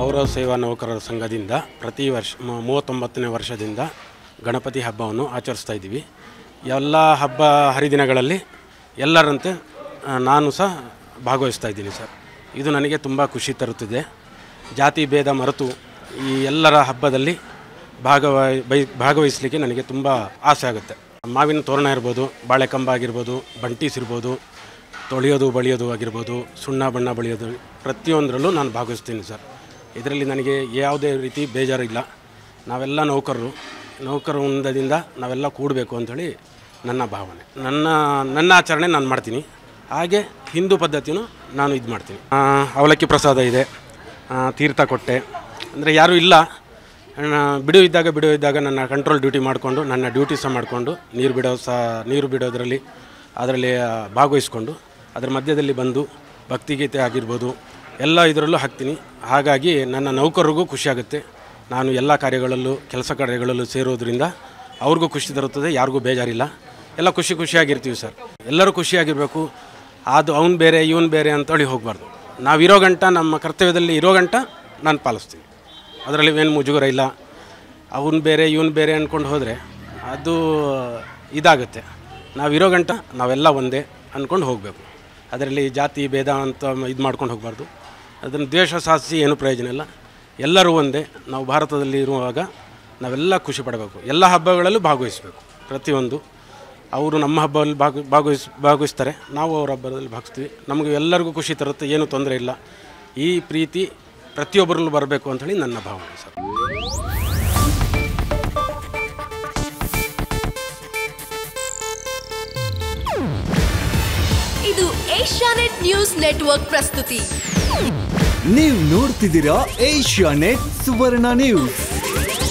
ಪೌರ ಸೇವಾ ನೌಕರರ ಸಂಘದಿಂದ ಪ್ರತಿ ವರ್ಷ ಮೂ- ಮೂವತ್ತೊಂಬತ್ತನೇ ವರ್ಷದಿಂದ ಗಣಪತಿ ಹಬ್ಬವನ್ನು ಆಚರಿಸ್ತಾ ಇದ್ದೀವಿ ಎಲ್ಲ ಹಬ್ಬ ಹರಿದಿನಗಳಲ್ಲಿ ಎಲ್ಲರಂತೆ ಆ, ನಾನು ಸಹ ಭಾಗವಹಿಸ್ತಾ ಇದ್ದೀನಿ ಸರ್ ಇದು ನನಗೆ ತುಂಬ ಖುಷಿ ತರುತ್ತಿದೆ ಜಾತಿ ಭೇದ ಮರೆತು ಈ ಎಲ್ಲರ ಹಬ್ಬದಲ್ಲಿ ಭಾಗವಹಿ ಬೈ ಭಾಗವಹಿಸಲಿಕ್ಕೆ ನನಗೆ ತುಂಬ ಆಸೆ ಆಗುತ್ತೆ ಮಾವಿನ ತೋರಣ ಇರ್ಬೋದು ಬಾಳೆಕಂಬ ಆಗಿರ್ಬೋದು ಬಂಟೀಸ್ ಇರ್ಬೋದು ತೊಳೆಯೋದು ಬಳಿಯೋದು ಆಗಿರ್ಬೋದು ಸುಣ್ಣ ಬಣ್ಣ ಬಳಿಯೋದು ಪ್ರತಿಯೊಂದರಲ್ಲೂ ನಾನು ಭಾಗವಹಿಸ್ತೀನಿ ಸರ್ ಇದರಲ್ಲಿ ನನಗೆ ಯಾವುದೇ ರೀತಿ ಬೇಜಾರಿಲ್ಲ ನಾವೆಲ್ಲ ನೌಕರರು ನೌಕರ ವೃಂದದಿಂದ ನಾವೆಲ್ಲ ಕೂಡಬೇಕು ಅಂಥೇಳಿ ನನ್ನ ಭಾವನೆ ನನ್ನ ನನ್ನ ಆಚರಣೆ ನಾನು ಮಾಡ್ತೀನಿ ಹಾಗೆ ಹಿಂದೂ ಪದ್ಧತಿಯೂ ನಾನು ಇದು ಮಾಡ್ತೀನಿ ಆ, ಅವಲಕ್ಕಿ ಪ್ರಸಾದ ಇದೆ ಆ, ತೀರ್ಥ ಕೊಟ್ಟೆ ಅಂದರೆ ಯಾರೂ ಇಲ್ಲ ನನ್ನ ಬಿಡು ಇದ್ದಾಗ ಬಿಡು ಇದ್ದಾಗ ನನ್ನ ಕಂಟ್ರೋಲ್ ಡ್ಯೂಟಿ ಮಾಡಿಕೊಂಡು ನನ್ನ ಡ್ಯೂಟಿ ಸಹ ಮಾಡಿಕೊಂಡು ನೀರು ಬಿಡೋ ಸಹ ನೀರು ಬಿಡೋದರಲ್ಲಿ ಅದರಲ್ಲಿ ಆ, ಭಾಗವಹಿಸ್ಕೊಂಡು ಅದರ ಮಧ್ಯದಲ್ಲಿ ಬಂದು ಭಕ್ತಿಗೀತೆ ಆಗಿರ್ಬೋದು ಎಲ್ಲ ಇದರಲ್ಲೂ ಹಾಕ್ತೀನಿ ಹಾಗಾಗಿ ನನ್ನ ನೌಕರರಿಗೂ ಖುಷಿಯಾಗುತ್ತೆ ನಾನು ಎಲ್ಲ ಕಾರ್ಯಗಳಲ್ಲೂ ಕೆಲಸ ಕಾರ್ಯಗಳಲ್ಲೂ ಸೇರೋದ್ರಿಂದ ಅವ್ರಿಗೂ ಖುಷಿ ತರುತ್ತದೆ ಯಾರಿಗೂ ಬೇಜಾರಿಲ್ಲ ಎಲ್ಲ ಖುಷಿ ಖುಷಿಯಾಗಿರ್ತೀವಿ ಸರ್ ಎಲ್ಲರೂ ಖುಷಿಯಾಗಿರಬೇಕು ಅದು ಅವ್ನು ಬೇರೆ ಇವನು ಬೇರೆ ಅಂತೇಳಿ ಹೋಗಬಾರ್ದು ನಾವಿರೋ ಗಂಟ ನಮ್ಮ ಕರ್ತವ್ಯದಲ್ಲಿ ಇರೋ ಗಂಟ ನಾನು ಪಾಲಿಸ್ತೀನಿ ಅದರಲ್ಲಿ ಏನು ಮುಜುಗರ ಇಲ್ಲ ಅವನು ಬೇರೆ ಇವನು ಬೇರೆ ಅಂದ್ಕೊಂಡು ಹೋದರೆ ಅದು ಇದಾಗುತ್ತೆ ನಾವಿರೋ ಗಂಟ ನಾವೆಲ್ಲ ಒಂದೇ ಅಂದ್ಕೊಂಡು ಹೋಗಬೇಕು ಅದರಲ್ಲಿ ಜಾತಿ ಭೇದ ಅಂತ ಇದು ಮಾಡ್ಕೊಂಡು ಹೋಗಬಾರ್ದು ಅದನ್ನು ದ್ವೇಷ ಸಾಧಿಸಿ ಏನೂ ಪ್ರಯೋಜನ ಇಲ್ಲ ಎಲ್ಲರೂ ಒಂದೇ ನಾವು ಭಾರತದಲ್ಲಿ ಇರುವಾಗ ನಾವೆಲ್ಲ ಖುಷಿ ಪಡಬೇಕು ಎಲ್ಲ ಹಬ್ಬಗಳಲ್ಲೂ ಭಾಗವಹಿಸಬೇಕು ಪ್ರತಿಯೊಂದು ಅವರು ನಮ್ಮ ಹಬ್ಬದಲ್ಲಿ ಭಾಗ ಭಾಗವಹಿಸ್ ಭಾಗವಹಿಸ್ತಾರೆ ನಾವು ಅವ್ರ ಹಬ್ಬದಲ್ಲಿ ಭಾಗಿಸ್ತೀವಿ ನಮಗೆ ಎಲ್ಲರಿಗೂ ಖುಷಿ ತರುತ್ತೆ ಏನೂ ತೊಂದರೆ ಇಲ್ಲ ಈ ಪ್ರೀತಿ ಪ್ರತಿಯೊಬ್ಬರಲ್ಲೂ ಬರಬೇಕು ಅಂಥೇಳಿ ನನ್ನ ಭಾವನೆ ಸರ್ ಇದು ಏಷ್ಯಾನೆಟ್ ನ್ಯೂಸ್ ನೆಟ್ವರ್ಕ್ ಪ್ರಸ್ತುತಿ ನೀವು ನೋಡ್ತಿದ್ದೀರಾ ಏಷ್ಯಾ ನೆಟ್ ಸುವರ್ಣ ನ್ಯೂಸ್